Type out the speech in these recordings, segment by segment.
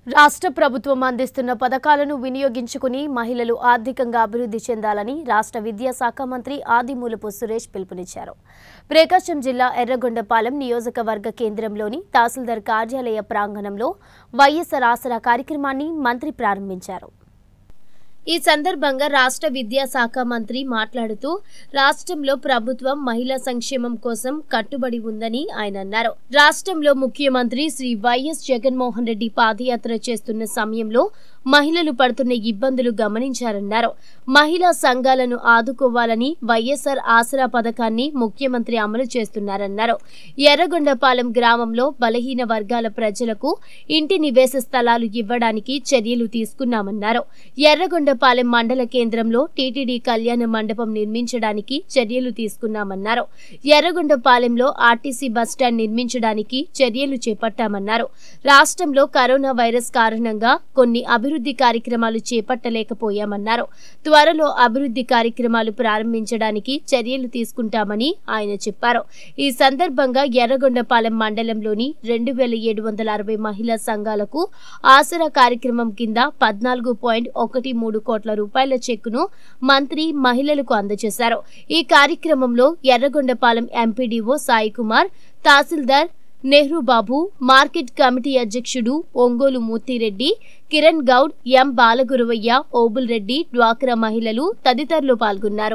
రాష్ట్ర ప్రభుత్వం అందిస్తున్న పథకాలను వినియోగించుకుని మహిళలు ఆర్థికంగా అభివృద్ధి చెందాలని రాష్ట్ర విద్యాశాఖ మంత్రి ఆదిమూలపు సురేష్ పిలుపునిచ్చారు ప్రకాశం జిల్లా ఎర్రగొండపాలెం నియోజకవర్గ కేంద్రంలోని తహసీల్దార్ కార్యాలయ ప్రాంగణంలో వైఎస్ఆర్ ఆసరా కార్యక్రమాన్ని మంత్రి ప్రారంభించారు ఈ సందర్భంగా రాష్ట్ర విద్యాశాఖ మంత్రి మాట్లాడుతూ రాష్ట్రంలో ప్రభుత్వం మహిళా సంక్షేమం కోసం కట్టుబడి ఉందని ఆయన అన్నారు రాష్ట్రంలో ముఖ్యమంత్రి శ్రీ వైఎస్ జగన్మోహన్ రెడ్డి పాదయాత్ర చేస్తున్న సమయంలో మహిళలు పడుతున్న ఇబ్బందులు గమనించారన్నారు మహిళా సంఘాలను ఆదుకోవాలని వైఎస్ఆర్ ఆసరా పథకాన్ని ముఖ్యమంత్రి అమలు చేస్తున్నారన్నారు ఎర్రగొండపాలెం గ్రామంలో బలహీన వర్గాల ప్రజలకు ఇంటి నివేశ స్థలాలు ఇవ్వడానికి చర్యలు తీసుకున్నామన్నారు ఎర్రగొండపాలెం మండల కేంద్రంలో టీటీడీ కళ్యాణ మండపం నిర్మించడానికి చర్యలు తీసుకున్నామన్నారు ఎర్రగొండపాలెంలో ఆర్టీసీ బస్టాండ్ నిర్మించడానికి చర్యలు చేపట్టామన్నారు రాష్ట్రంలో కరోనా వైరస్ కారణంగా కొన్ని అభివృద్ధి కార్యక్రమాలు చేపట్టలేకపోయామన్నారు త్వరలో అభివృద్ధి కార్యక్రమాలు ప్రారంభించడానికి చర్యలు తీసుకుంటామని ఆయన చెప్పారు ఈ సందర్భంగా ఎర్రగొండపాలెం మండలంలోని రెండు వేల ఏడు వందల అరవై మహిళా సంఘాలకు ఆసరా కార్యక్రమం కింద పద్నాలుగు పాయింట్ ఒకటి మూడు కోట్ల రూపాయల చెక్కును మంత్రి మహిళలకు అందజేశారు ఈ కార్యక్రమంలో ఎర్రగొండపాలెం ఎంపీడీఓ సాయి కుమార్ తహసీల్దార్ నెహ్రూ బాబు మార్కెట్ కమిటీ అధ్యక్షుడు ఒంగోలు మూర్తిరెడ్డి కిరణ్ గౌడ్ ఎం బాలగురువయ్య ఓబుల్ రెడ్డి డ్వాక్రా మహిళలు తదితరులు పాల్గొన్నారు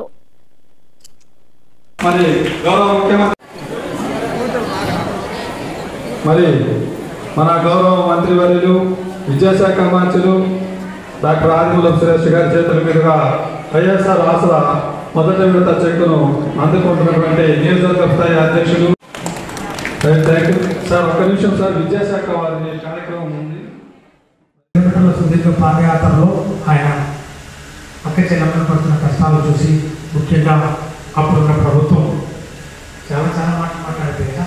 మరి గౌరవ ముఖ్యమంత్రి మరి మన గౌరవ మంత్రివర్యులు విద్యాశాఖ మంత్రులు డాక్టర్ ఆదిమూలం సురేష్ గారి చేతుల మీదుగా వైఎస్ఆర్ ఆసరా మొదటి విడత చెక్కును అందుకుంటున్నటువంటి నియోజకవర్గ స్థాయి అధ్యక్షులు థ్యాంక్ యూ సార్ ఒక్క నిమిషం సార్ విద్యాశాఖ వారి కార్యక్రమం ఉంది కిలోమీటర్ల సుదీర్ఘ పాదయాత్రలో ఆయన అక్క చెల్లెమ్మలు పడుతున్న కష్టాలు చూసి ముఖ్యంగా అప్పుడున్న ప్రభుత్వం చాలా చాలా మాటలు మాట్లాడితే కదా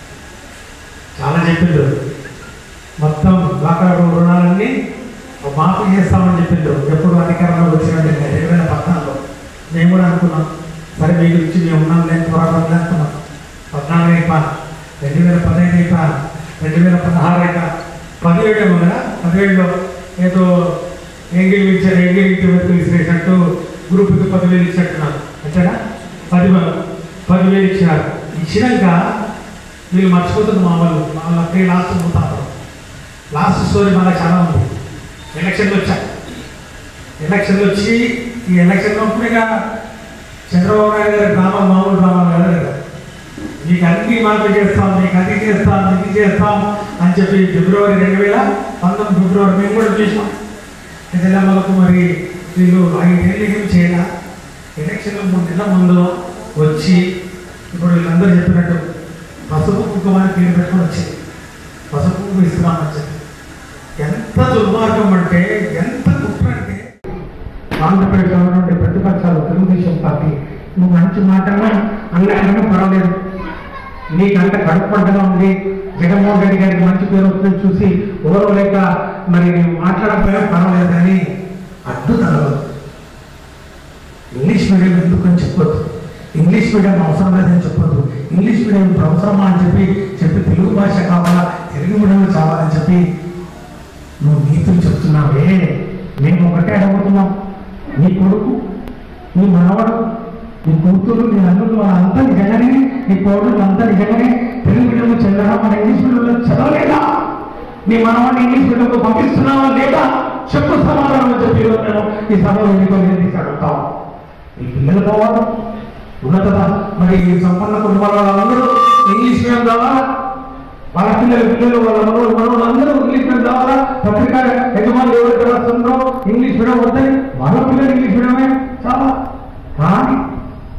చాలా చెప్పిండ్రు మొత్తం డ్వాక్రా రుణాలన్నీ మాఫీ చేస్తామని చెప్పిండ్రు ఎప్పుడు అధికారంలో వచ్చినట్టు రెండు వేల పద్నాలుగులో మేము కూడా అనుకున్నాం సరే మీ గురించి మేము ఉన్నాం లేని పోరాటం అనుకున్నాం పద్నాలుగు అయిపోయాను రెండు వేల పదహైదు అయిపోయాను రెండు వేల పదహారు అయిపోయాను పదిహేడు ఏమో కదా పదిహేడులో ఏదో ఎంగిల్ ఇచ్చారు ఎంగిల్ ఇంటి వరకు విసిరేసినట్టు గ్రూప్కి పదివేలు ఇచ్చినట్టున్నారు అంతేనా పది పదివేలు ఇచ్చినారు ఇచ్చినాక వీళ్ళు మర్చిపోతుంది మా వాళ్ళు మా వాళ్ళు అప్పుడే లాస్ట్ పోతారు లాస్ట్ స్టోరీ మళ్ళీ చాలా ఉంది ఎలక్షన్లు వచ్చాయి ఎలక్షన్లు వచ్చి ఈ ఎలక్షన్ అప్పుడుగా చంద్రబాబు నాయుడు గారి డ్రామా మామూలు డ్రామా కాదు కదా మీకు అన్ని మార్పు చేస్తాం మీకు అది చేస్తాం ఇది చేస్తాం అని చెప్పి ఫిబ్రవరి రెండు వేల పంతొమ్మిది ఫిబ్రవరి మేము కూడా చూసాం తెల్లమ్మలకు మరి వీళ్ళు ఐదేళ్ళు ఏం చేయాల ఎలక్షన్లు మూడు నెలల ముందు వచ్చి ఇప్పుడు వీళ్ళందరూ చెప్పినట్టు పసుపు కుంకుమని పేరు పెట్టుకొని వచ్చింది పసుపు కుంకుమ ఇస్తున్నామని చెప్పి ఎంత దుర్మార్గం అంటే ఎంత కుట్ర అంటే ఆంధ్రప్రదేశ్ గవర్నమెంట్ ప్రతిపక్షాలు తెలుగుదేశం పార్టీ నువ్వు మంచి మాటలు అన్నకన్నా పర్వాలేదు నీకంత కడుపుపడ్డగా ఉంది జగన్మోహన్ రెడ్డి గారికి మంచి పేరు వస్తుంది చూసి ఎవరో లేక మరి నేను మాట్లాడకపోయినా పర్వాలేదు కానీ అడ్డు తగలదు ఇంగ్లీష్ మీడియం ఎందుకు అని చెప్పొద్దు ఇంగ్లీష్ మీడియం అవసరం లేదని చెప్పొద్దు ఇంగ్లీష్ మీడియం ఇప్పుడు అవసరమా అని చెప్పి చెప్పి తెలుగు భాష కావాలా తెలుగు మీడియం కావాలని చెప్పి నువ్వు నీతులు చెప్తున్నావే మేము ఒకటే అడుగుతున్నాం నీ కొడుకు నీ మనవడు నీ కూతురు నీ అల్లుడు వాళ్ళంతా నిజంగానే నీ కోడలు అంతా నిజంగానే తెలుగు మీడియంలో చదవడం మన ఇంగ్లీష్ మీడియంలో చదవలేదా నీ మనవాడిని ఇంగ్లీష్ మీడియంలో పంపిస్తున్నావా లేదా చెప్పు సమాధానం అని చెప్పి ఈరోజు నేను ఈ సభలో ఎన్నికలు తీసి అడుగుతాం ఈ పిల్లలు పోవాలి ఉన్నత మరి ఈ సంపన్న కుటుంబాల వాళ్ళందరూ ఇంగ్లీష్ మీడియం కావాలా వాళ్ళ పిల్లలు పిల్లలు వాళ్ళ మనవలు మనవలు అందరూ ఇంగ్లీష్ మీడియం కావాలా పత్రిక యజమానులు ఎవరైతే రాస్తుందో ఇంగ్లీష్ మీడియం వస్తాయి వాళ్ళ పిల్లలు ఇంగ్లీష్ మీడియమే చాలా కానీ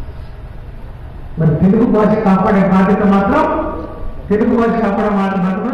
మరి తెలుగు భాష కాపాడే బాధ్యత మాత్రం తెలుగు భాష కాపాడే మాట మాత్రం